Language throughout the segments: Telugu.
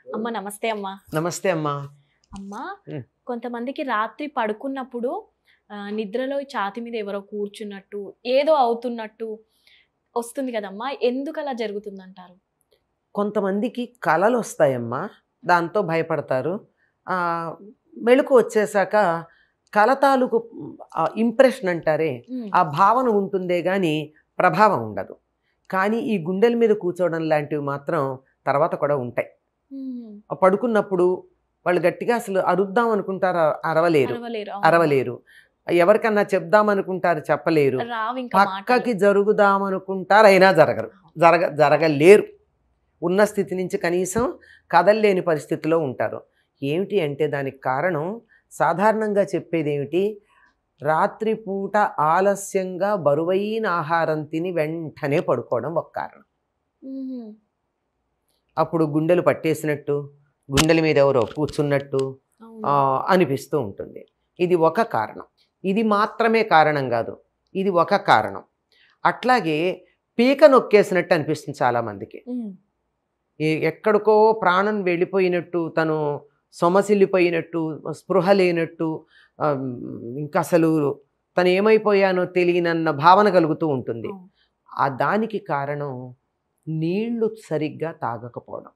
అమ్మ నమస్తే అమ్మా నమస్తే అమ్మా అమ్మా ఉమ్. కొంతమందికి రాత్రి పడుకున్నప్పుడు ఆ, నిద్రలో ఛాతి మీద ఎవరో కూర్చున్నట్టు ఏదో అవుతున్నట్టు వస్తుంది కదమ్మా ఎందుకు అలా జరుగుతుందంటారు కొంతమందికి కళలు వస్తాయమ్మా దాంతో భయపడతారు ఆ, మెలకు వచ్చేసాక కళ తాలూకు ఇంప్రెషన్ అంటారే ఉమ్. ఆ భావన ఉంటుందే కానీ ప్రభావం ఉండదు కానీ ఈ గుండెల మీద కూర్చోవడం లాంటివి మాత్రం తర్వాత కూడా ఉంటాయి ఉమ్. ఆ పడుకున్నప్పుడు వాళ్ళు గట్టిగా అసలు అరుద్దాం అనుకుంటారు అ- అరవలేరు అరవలేరు అవును. అరవలేరు ఎవరికన్నా చెప్దాం అనుకుంటారు చెప్పలేరు రావు ఇంకా పక్కకి మాటలు. జరుగుదాం అనుకుంటారు అయినా జరగరు జరగ జరగలేరు ఉన్న స్థితి నుంచి కనీసం కదలలేని పరిస్థితిలో ఉంటారు ఏమిటి అంటే దానికి కారణం సాధారణంగా చెప్పేది ఏమిటి రాత్రిపూట ఆలస్యంగా బరువైన ఆహారం తిని వెంటనే పడుకోవడం ఒక కారణం ఉమ్. అప్పుడు గుండెలు పట్టేసినట్టు గుండెల మీద ఎవరో కూర్చున్నట్టు అవును. ఆ, అనిపిస్తూ ఉంటుంది ఇది ఒక కారణం ఇది మాత్రమే కారణం కాదు ఇది ఒక కారణం అట్లాగే పీక నొక్కేసినట్టు అనిపిస్తుంది చాలామందికి ఉమ్. ఈ- ఎక్కడికో ప్రాణం వెళ్ళిపోయినట్టు తను సొమసిల్లిపోయినట్టు స్పృహ లేనట్టు ఆ, ఇంకా అసలు తను ఏమైపోయానో తెలియనన్న భావన కలుగుతూ ఉంటుంది అవును. ఆ దానికి కారణం నీళ్లు సరిగ్గా తాగకపోవడం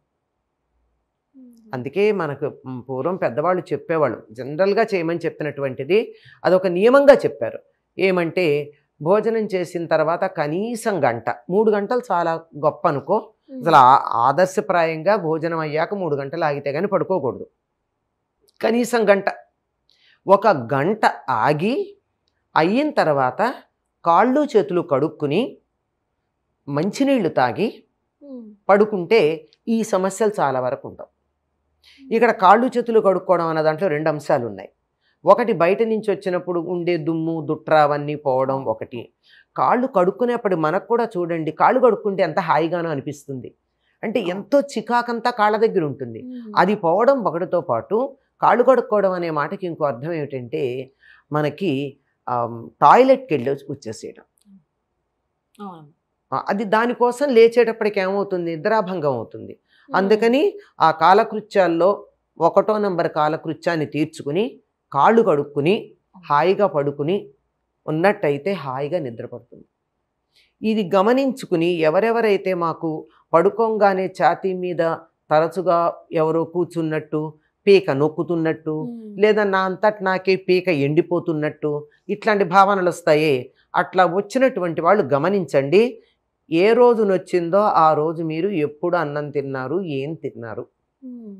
ఉమ్. అందుకే మనకు మ్, పూర్వం పెద్దవాళ్ళు చెప్పేవాళ్ళు జనరల్గా చేయమని చెప్పినటువంటిది అదొక నియమంగా చెప్పారు ఏమంటే భోజనం చేసిన తర్వాత కనీసం గంట మూడు గంటలు చాలా గొప్ప అనుకో ఉమ్. అసలు ఆ- ఆదర్శప్రాయంగా భోజనం అయ్యాక మూడు గంటలు ఆగితే కానీ పడుకోకూడదు కనీసం గంట ఒక గంట ఆగి అయిన తర్వాత కాళ్ళు చేతులు కడుక్కుని మంచినీళ్లు తాగి ఉమ్. పడుకుంటే ఈ సమస్యలు చాలా వరకు ఉండవు ఇక్కడ కాళ్ళు చేతులు కడుక్కోవడం అన్న దాంట్లో రెండు అంశాలు ఉన్నాయి ఒకటి బయట నుంచి వచ్చినప్పుడు ఉండే దుమ్ము దుట్ర అవన్నీ పోవడం ఒకటి కాళ్ళు కడుక్కునేప్పుడు మనకు కూడా చూడండి కాళ్ళు కడుక్కుంటే ఎంత హాయిగానో అనిపిస్తుంది అంటే ఎంతో చికాకంతా కాళ్ళ దగ్గర ఉంటుంది ఉమ్. అది పోవడం ఒకటితో పాటు కాళ్ళు కడుక్కోవడం అనే మాటకి ఇంకో అర్థం ఏమిటంటే మనకి ఆమ్, టాయిలెట్కి వెళ్ళి వచ్చేసేయడం అవును. ఆ, అది దానికోసం లేచేటప్పటికి ఏమవుతుంది నిద్రాభంగం అవుతుంది అందుకని ఆ కాలకృత్యాల్లో ఒకటో నంబర్ కాలకృత్యాన్ని తీర్చుకుని కాళ్ళు కడుక్కుని హాయిగా పడుకుని ఉన్నట్టయితే హాయిగా నిద్రపడుతుంది ఇది గమనించుకుని ఎవరెవరైతే మాకు పడుకోగానే ఛాతీ మీద తరచుగా ఎవరో కూర్చున్నట్టు పీక నొక్కుతున్నట్టు ఉమ్. లేదా నా అంతట నాకే పీక ఎండిపోతున్నట్టు ఇట్లాంటి భావనలు వస్తాయే అట్లా వచ్చినటువంటి వాళ్ళు గమనించండి ఏ రోజు నొచ్చిందో ఆ రోజు మీరు ఎప్పుడు అన్నం తిన్నారు ఏం తిన్నారు ఉమ్.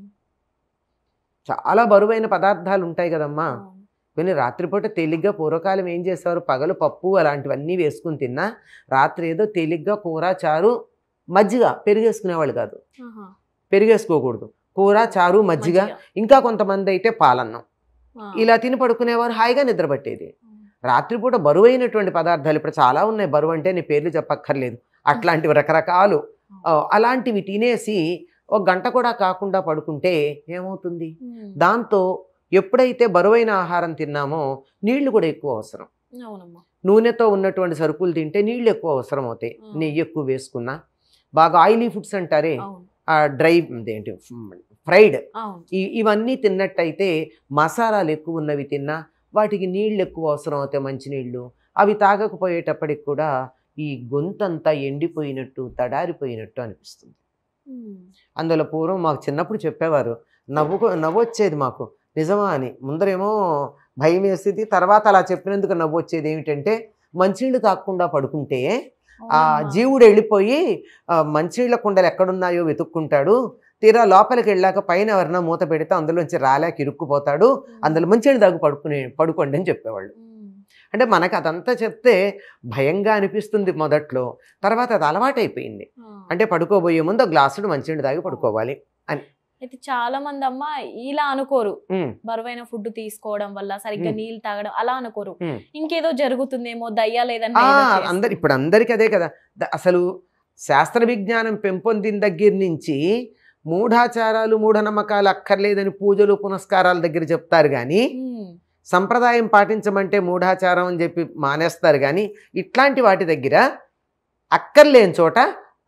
చాలా బరువైన పదార్థాలు ఉంటాయి కదమ్మా అవును. కొన్ని రాత్రిపూట తేలిగ్గా పూర్వకాలం ఏం చేసేవారు పగలు పప్పు అలాంటివన్నీ వేసుకుని తిన్నా రాత్రి ఏదో తేలిగ్గా కూర చారు మజ్జిగ పెరిగేసుకునేవాళ్ళు కాదు ఆహా. పెరిగేసుకోకూడదు కూర చారు మజ్జిగ మజ్జిగ. ఇంకా కొంతమంది అయితే పాలన్నం ఆ. ఇలా తిని పడుకునేవారు హాయిగా నిద్రపట్టేది రాత్రిపూట బరువైనటువంటి పదార్థాలు ఇప్పుడు చాలా ఉన్నాయి బరువు అంటే నీ పేర్లు చెప్పక్కర్లేదు అట్లాంటివి రకరకాలు ఆ, అలాంటివి తినేసి ఒక గంట కూడా కాకుండా పడుకుంటే ఏమవుతుంది ఉమ్. దాంతో ఎప్పుడైతే బరువైన ఆహారం తిన్నామో నీళ్లు కూడా ఎక్కువ అవసరం అవునమ్మా నూనెతో ఉన్నటువంటి సరుకులు తింటే నీళ్లు ఎక్కువ అవసరం అవుతాయి ఆ. నెయ్యి ఎక్కువ వేసుకున్నా బాగా ఆయిలీ ఫుడ్స్ అంటారే అవును ఆ డ్రై ఏంటి ఫ్రైడ్ అవును ఈ ఇవన్నీ తిన్నట్టయితే మసాలాలు ఎక్కువ ఉన్నవి తిన్నా వాటికి నీళ్ళు ఎక్కువ అవసరం అవుతాయి మంచినీళ్ళు అవి తాగకపోయేటప్పటికి కూడా ఈ గొంతంతా ఎండిపోయినట్టు తడారిపోయినట్టు అనిపిస్తుంది ఉమ్. అందులో పూర్వం మాకు చిన్నప్పుడు చెప్పేవారు నవ్వుకో నవ్వొచ్చేది మాకు నిజమా అని ముందరేమో భయం వేసేది తర్వాత అలా చెప్పినందుకు నవ్వు వచ్చేది ఏమిటంటే మంచినీళ్ళు తాగకుండా పడుకుంటే ఆ అవునమ్మా. జీవుడు వెళ్ళిపోయి ఆ, మంచినీళ్ళ కుండలు ఎక్కడున్నాయో వెతుక్కుంటాడు తీరా లోపలికి వెళ్ళాక పైన ఎవరైనా మూత పెడితే అందులోంచి రాలేక ఇరుక్కుపోతాడు అందులో మంచినీళ్ళు తాగు పడుకునే పడుకోండి అని చెప్పేవాళ్ళు ఉమ్. అంటే మనకు అదంతా చెప్తే భయంగా అనిపిస్తుంది మొదట్లో తర్వాత అది అలవాటైపోయింది ఆ. అంటే పడుకోబోయే ముందు ఒక గ్లాసుడు మంచినీళ్ళు తాగి పడుకోవాలి అయితే చాలా మంది అమ్మ ఇలా అనుకోరు ఉమ్, బరువైన ఫుడ్ తీసుకోవడం వల్ల సరిగ్గా ఉమ్. నీళ్ళు తాగడం అలా అనుకోరు ఉమ్. ఇంకేదో జరుగుతుందేమో దయ్యా లేదని ఆ, ఏదో చేస్తారు. అందరు ఇప్పుడు అందరికీ అదే కదా ద- అసలు శాస్త్ర విజ్ఞానం పెంపొందిన దగ్గర నుంచి మూఢాచారాలు మూఢనమ్మకాలు అక్కర్లేదని పూజలు పునస్కారాల దగ్గర చెప్తారు కానీ ఉమ్. సంప్రదాయం పాటించమంటే మూఢాచారం అని చెప్పి మానేస్తారు కానీ ఇట్లాంటి వాటి దగ్గర అక్కర్లేని చోట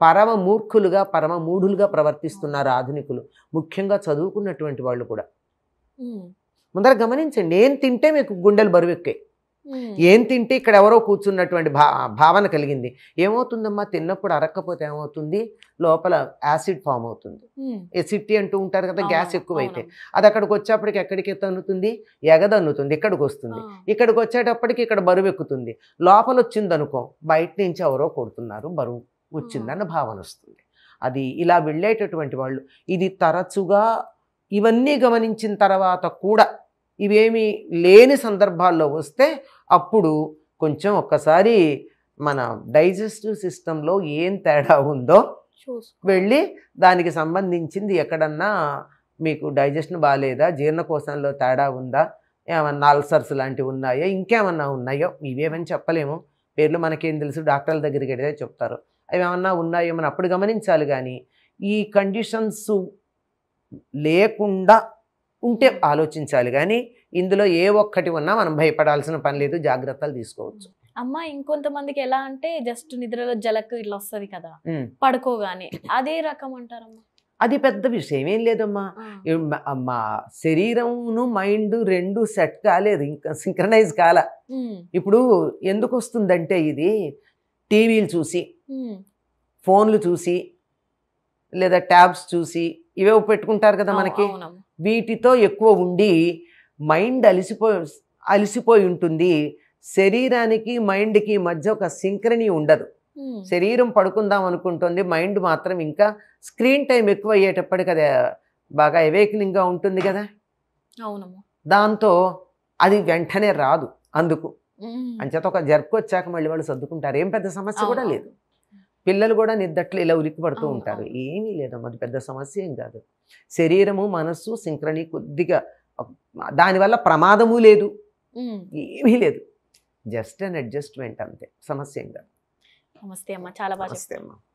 పరమ మూర్ఖులుగా పరమ మూఢులుగా ప్రవర్తిస్తున్నారు ఆధునికులు ముఖ్యంగా చదువుకున్నటువంటి వాళ్ళు కూడా ఉమ్, ముందర గమనించండి ఏం తింటే మీకు గుండెలు బరువెక్కాయి ఉమ్, ఏం తింటే ఇక్కడ ఎవరో కూర్చున్నటువంటి భా భావన కలిగింది ఏమవుతుందమ్మా తిన్నప్పుడు అరక్కపోతే ఏమవుతుంది లోపల యాసిడ్ ఫామ్ అవుతుంది ఉమ్, ఎసిటీ అంటూ ఉంటారు కదా గ్యాస్ అవును, ఎక్కువైతే అవును. అది అక్కడికి వచ్చేప్పటికి ఎక్కడికి తన్నుతుంది ఎగదన్నుతుంది ఇక్కడికి వస్తుంది ఆ, ఇక్కడికి వచ్చేటప్పటికి ఇక్కడ బరువు ఎక్కుతుంది లోపల వచ్చింది అనుకో బయట నుంచి ఎవరో కొడుతున్నారు బరువు వచ్చిందన్న భావన వస్తుంది అది ఇలా వెళ్ళేటటువంటి వాళ్ళు ఇది తరచుగా ఇవన్నీ గమనించిన తర్వాత కూడా ఇవేమి లేని సందర్భాల్లో వస్తే అప్పుడు కొంచెం ఒక్కసారి మన డైజెస్టివ్ సిస్టంలో ఏం తేడా ఉందో చూసుకో వెళ్ళి దానికి సంబంధించింది ఎక్కడన్నా మీకు డైజెషన్ బాగాలేదా జీర్ణకోశంలో తేడా ఉందా ఏమన్నా అల్సర్స్ లాంటివి ఉన్నాయా ఇంకేమన్నా ఉన్నాయో ఇవేమని చెప్పలేము పేర్లు మనకేం తెలుసు డాక్టర్ల దగ్గరికి వెడితే చెప్తారు అవి ఏమన్నా ఉన్నాయో మనం అప్పుడు గమనించాలి కానీ ఈ కండిషన్స్ లేకుండా ఉంటే ఆలోచించాలి కానీ ఇందులో ఏ ఒక్కటి ఉన్నా మనం భయపడాల్సిన పని లేదు జాగ్రత్తలు తీసుకోవచ్చు అమ్మ ఇంకొంతమందికి ఎలా అంటే జస్ట్ నిద్రలో జలకు ఇట్లా వస్తది కదా ఉమ్. పడుకోగానే అదే రకం అంటారమ్మా అది పెద్ద విషయం ఏం లేదమ్మా ఆ, ఏ మ- మా శరీరమును మైండ్ రెండు సెట్ కాలేదు ఇంకా సింక్రనైజ్ కాల ఉమ్, ఇప్పుడు ఎందుకు వస్తుందంటే ఇది టీవీలు చూసి ఉమ్, ఫోన్లు చూసి లేదా ట్యాబ్స్ చూసి ఇవే పెట్టుకుంటారు కదా అవు- మనకి అవునమ్మా. వీటితో ఎక్కువ ఉండి మైండ్ అలిసిపోయి అలసిపోయి ఉంటుంది శరీరానికి మైండ్కి మధ్య ఒక సింక్రనీ ఉండదు ఉమ్, శరీరం పడుకుందాం అనుకుంటుంది మైండ్ మాత్రం ఇంకా స్క్రీన్ టైం ఎక్కువ అయ్యేటప్పటికి అది బాగా అవేకనింగ్గా ఉంటుంది కదా అవునమ్మా దాంతో అది వెంటనే రాదు అందుకు ఉమ్, అంచేత ఒక జర్క్ వచ్చాక మళ్ళీ వాళ్ళు సర్దుకుంటారు ఏం పెద్ద సమస్య కూడా అవును. లేదు పిల్లలు కూడా నిద్దట్లు ఇలా ఉలిక్కి పడుతూ అవును, ఉంటారు అవును. ఏమీ లేదమ్మా అది పెద్ద సమస్య ఏం కాదు శరీరము మనస్సు సింక్రణి కొద్దిగా దానివల్ల ప్రమాదము లేదు ఉమ్. ఏమీ లేదు జస్ట్ అన్ అడ్జస్ట్మెంట్ అంతే సమస్య ఏం కాదు నమస్తే అమ్మా చాలా బాగా నమస్తే అమ్మా